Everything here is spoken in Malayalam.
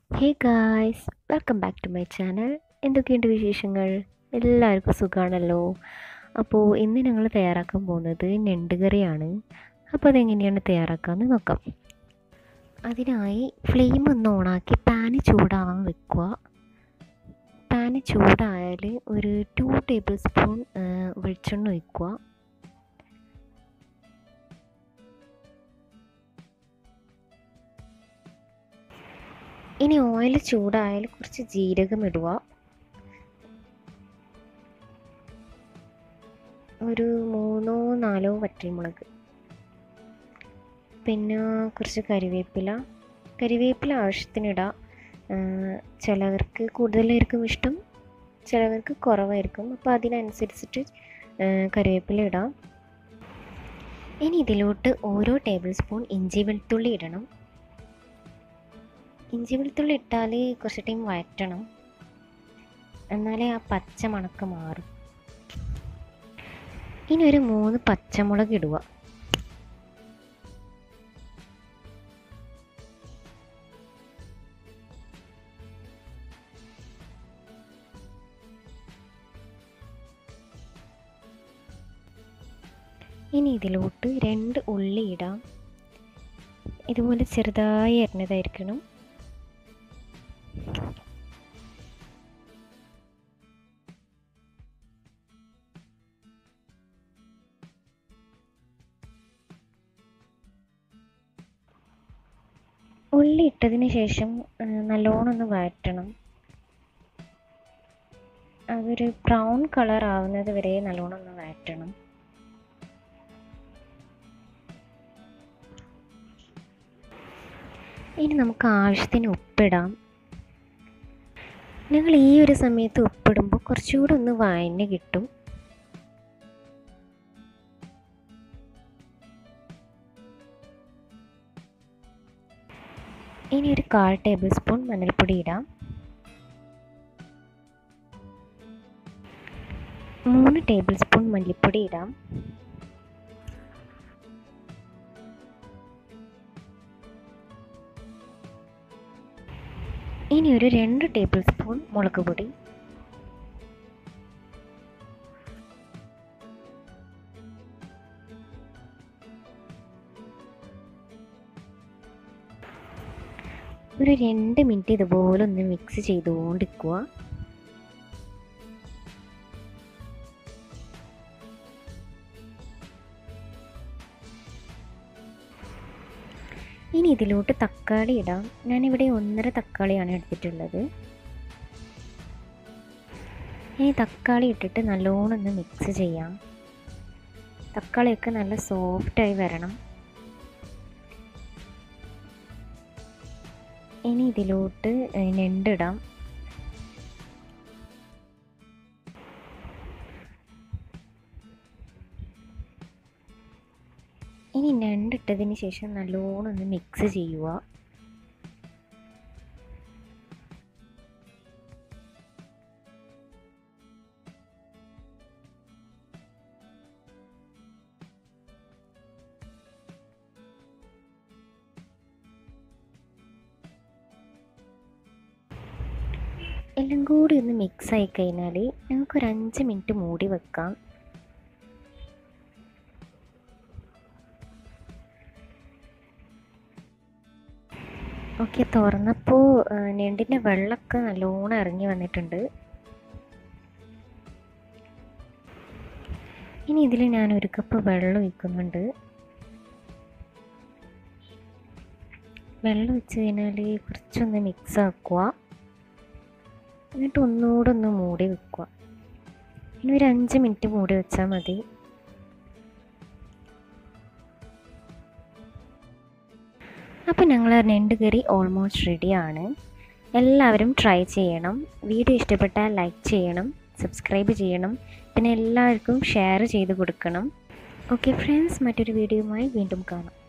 hey guys welcome back to my channel എന്തൊക്കെയുണ്ട് വിശേഷങ്ങൾ എല്ലാവർക്കും സുഖമാണല്ലോ അപ്പോൾ ഇന്ന് ഞങ്ങൾ തയ്യാറാക്കാൻ പോകുന്നത് ഞണ്ട് കറിയാണ് അപ്പോൾ അതെങ്ങനെയാണ് തയ്യാറാക്കാമെന്ന് നോക്കാം അതിനായി ഫ്ലെയിം ഒന്ന് ഓണാക്കി പാന് ചൂടാവാൻ വെക്കുക പാന് ചൂടായാൽ ഒരു ടു ടേബിൾ സ്പൂൺ വെളിച്ചെണ്ണ ഒഴിക്കുക ഇനി ഓയിൽ ചൂടായാൽ കുറച്ച് ജീരകം ഇടുക ഒരു മൂന്നോ നാലോ വറ്റൽമുളക് പിന്നെ കുറച്ച് കരിവേപ്പില കരിവേപ്പില ആവശ്യത്തിനിടാം ചിലവർക്ക് കൂടുതലായിരിക്കും ഇഷ്ടം ചിലവർക്ക് കുറവായിരിക്കും അപ്പോൾ അതിനനുസരിച്ചിട്ട് കറിവേപ്പില ഇടാം ഇനി ഇതിലോട്ട് ഓരോ ടേബിൾ സ്പൂൺ ഇഞ്ചി വെളുത്തുള്ളി ഇടണം ഇഞ്ചി വെളുത്തുള്ളി ഇട്ടാൽ കുറച്ച് ടൈം വഴറ്റണം എന്നാലേ ആ പച്ച മണക്ക് മാറും ഇനി ഒരു മൂന്ന് പച്ചമുളക് ഇടുക ഇനി ഇതിലോട്ട് രണ്ട് ഉള്ളി ഇടാം ഇതുപോലെ ചെറുതായി അരിഞ്ഞതായിരിക്കണം ഉള്ളി ഇട്ടതിന് ശേഷം നല്ലോണം ഒന്ന് വഴറ്റണം അതൊരു ബ്രൗൺ കളർ ആവുന്നത് വരെ നല്ലോണം ഒന്ന് വഴറ്റണം ഇനി നമുക്ക് ആവശ്യത്തിന് ഉപ്പിടാം നിങ്ങൾ ഈ ഒരു സമയത്ത് ഉപ്പിടുമ്പോൾ കുറച്ചുകൂടെ ഒന്ന് വഴഞ്ഞ് കിട്ടും ഇനി ഒരു കാൽ ടേബിൾ സ്പൂൺ മഞ്ഞൾപ്പൊടി ഇടാം മൂന്ന് ടേബിൾ സ്പൂൺ മല്ലിപ്പൊടി ഇടാം ഇനി ഒരു രണ്ട് ടേബിൾ സ്പൂൺ മുളക് പൊടി ഒരു രണ്ട് മിനിറ്റ് ഇതുപോലെ ഒന്ന് മിക്സ് ചെയ്തുകൊണ്ടിരിക്കുക ഇനി ഇതിലോട്ട് തക്കാളി ഇടാം ഞാനിവിടെ ഒന്നര തക്കാളിയാണ് എടുത്തിട്ടുള്ളത് ഇനി തക്കാളി ഇട്ടിട്ട് നല്ലോണം ഒന്ന് മിക്സ് ചെയ്യാം തക്കാളിയൊക്കെ നല്ല സോഫ്റ്റായി വരണം ഇനി ഇതിലോട്ട് ഞണ്ടിടാം ഇനി ഞണ്ടിട്ടതിന് ശേഷം നല്ലോണം ഒന്ന് മിക്സ് ചെയ്യുക എല്ലാം കൂടി ഒന്ന് മിക്സ് ആയി കഴിഞ്ഞാൽ ഞങ്ങൾക്കൊരു അഞ്ച് മിനിറ്റ് മൂടി വെക്കാം ഓക്കെ തുറന്നപ്പോൾ ഞണ്ടിൻ്റെ വെള്ളമൊക്കെ നല്ലോണം ഇറങ്ങി വന്നിട്ടുണ്ട് ഇനി ഇതിൽ ഞാൻ ഒരു കപ്പ് വെള്ളം ഒഴിക്കുന്നുണ്ട് വെള്ളം ഒഴിച്ച് കഴിഞ്ഞാൽ കുറച്ചൊന്ന് മിക്സ് ആക്കുക എന്നിട്ട് ഒന്നുകൂടെ ഒന്ന് മൂടി വെക്കുക ഇനി ഒരു അഞ്ച് മിനിറ്റ് മൂടി വെച്ചാൽ മതി അപ്പോൾ ഞങ്ങൾ ഞണ്ട് കറി ഓൾമോസ്റ്റ് റെഡിയാണ് എല്ലാവരും ട്രൈ ചെയ്യണം വീഡിയോ ഇഷ്ടപ്പെട്ടാൽ ലൈക്ക് ചെയ്യണം സബ്സ്ക്രൈബ് ചെയ്യണം പിന്നെ എല്ലാവർക്കും ഷെയർ ചെയ്ത് കൊടുക്കണം ഓക്കെ ഫ്രണ്ട്സ് മറ്റൊരു വീഡിയോയുമായി വീണ്ടും കാണാം